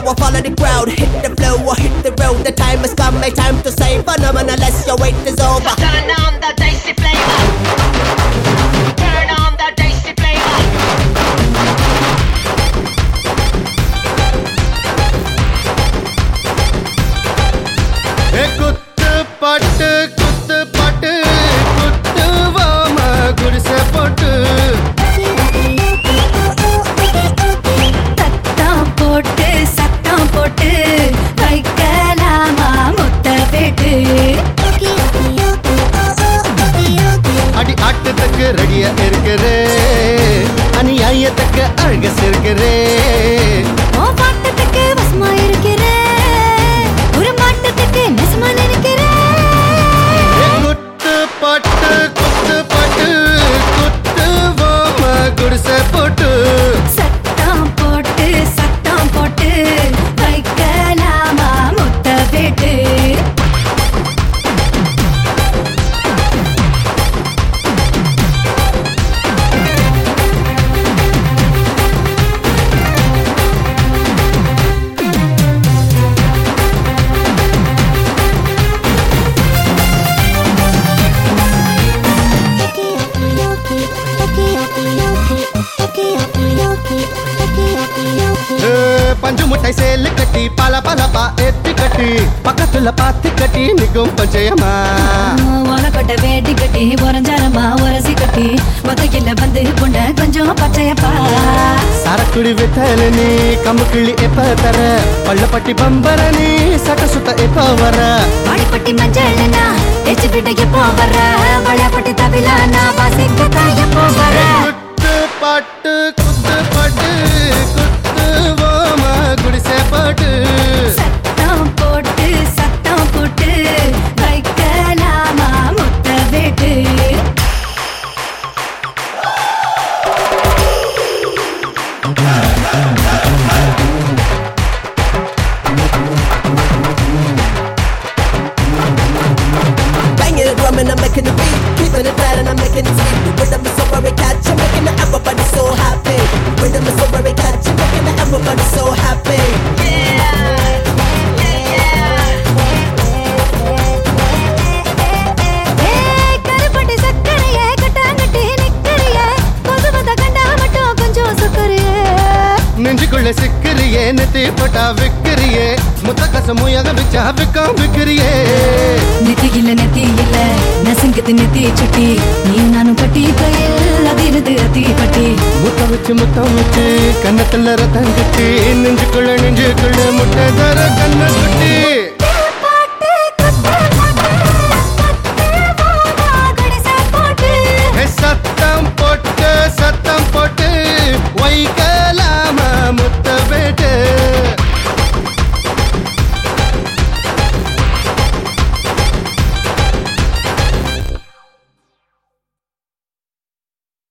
or follow the crowd. Hit the flow or hit the road. The time has come, my time to say phenomenal. Unless your wait is over. Turn on the dicey flavor. Turn on the dicey flavor. ஏ குத்து பாட்டு குத்து பாட்டு குத்து வாம குடிசை போட்டு சத்தம் போட்டு சத்தம் போட்டு வைக்கலாமா முத்த பேட்டு அடி ஆட்டத்துக்கு ரெடியா இருக்கிறே அநியாயத்துக்கு அழக சேர்க்கிறே ஓ பாட்டத்துக்கு வசமா இருக்கிறேன் ஒரு மாட்டத்துக்கு நெசமா நினைக்கிறேன் ஏ குத்து பாட்டு குத்து பாட்டு குத்து வாம குடிசை போட்டு சத்தம் போட்டு சத்தம் போட்டு வைக்கலாமா முத்த பேட்டு ஏ, பஞ்சு முட்டை சேலு கட்டி பல பலப்பா எத்தி கட்டி பக்கத்துல பாத்து கட்டி நிக்கும் பஞ்சயமா உனக்கொட்ட வேட்டி கட்டி உரஞ்சாரமா உரசி கட்டி ஒத்தைக்கில வந்து கொண்ட கொஞ்சம் பச்சையப்பா சரக்குடி வித்தல நீ கம்பு கிள்ளி எப்ப தர பள்ளப்பட்டி பம்பர நீ சட்ட சுத்த எப்ப வர வாடிப்பட்டி மஞ்சள்னா தேச்சு விட எப்போ வர்ற வளையப்பட்டி தவிலானா வாசிக்கத்தான் எப்போ வர குத்து பாட்டு குத்து பாட்டு குத்து ஓம குடிசை பாட்டு சத்தம் போட்டு சத்தம் போட்டு வைக்கலாமா முத்த வேட்டு Banging the drum and I'm making the beat. Keeping it flat and I'm making it sweet. Rhythm is so very catchy, making everybody so happy. Rhythm is so very catchy, making everybody so happy. ஏய், கருப்பட்டி சக்கரையே, கட்டாங்கட்டி நிக்கறியே, கொசுவத கண்டா மட்டும் கொஞ்சம் சுக்கறியே. நெஞ்சுக்குள்ள சிக்கிறியே நெத்தி போட்டா விக்கிறியே முத்த கசமுயாக விச்சா Wickham விக்கிறியே நெத்தி இல்ல நெத்தி இல்ல நசுங்குது நெத்தி சுட்டி நீ நானும் கட்டி கையில் அதிருது அத்தி பட்டி முத்தம் வச்சு முத்தம் வச்சு கன்னத்துல ரத்தம் கட்டி நெஞ்சுக்குள்ள நெஞ்சுக்குள்ள முட்டை தர கண்ண குட்டி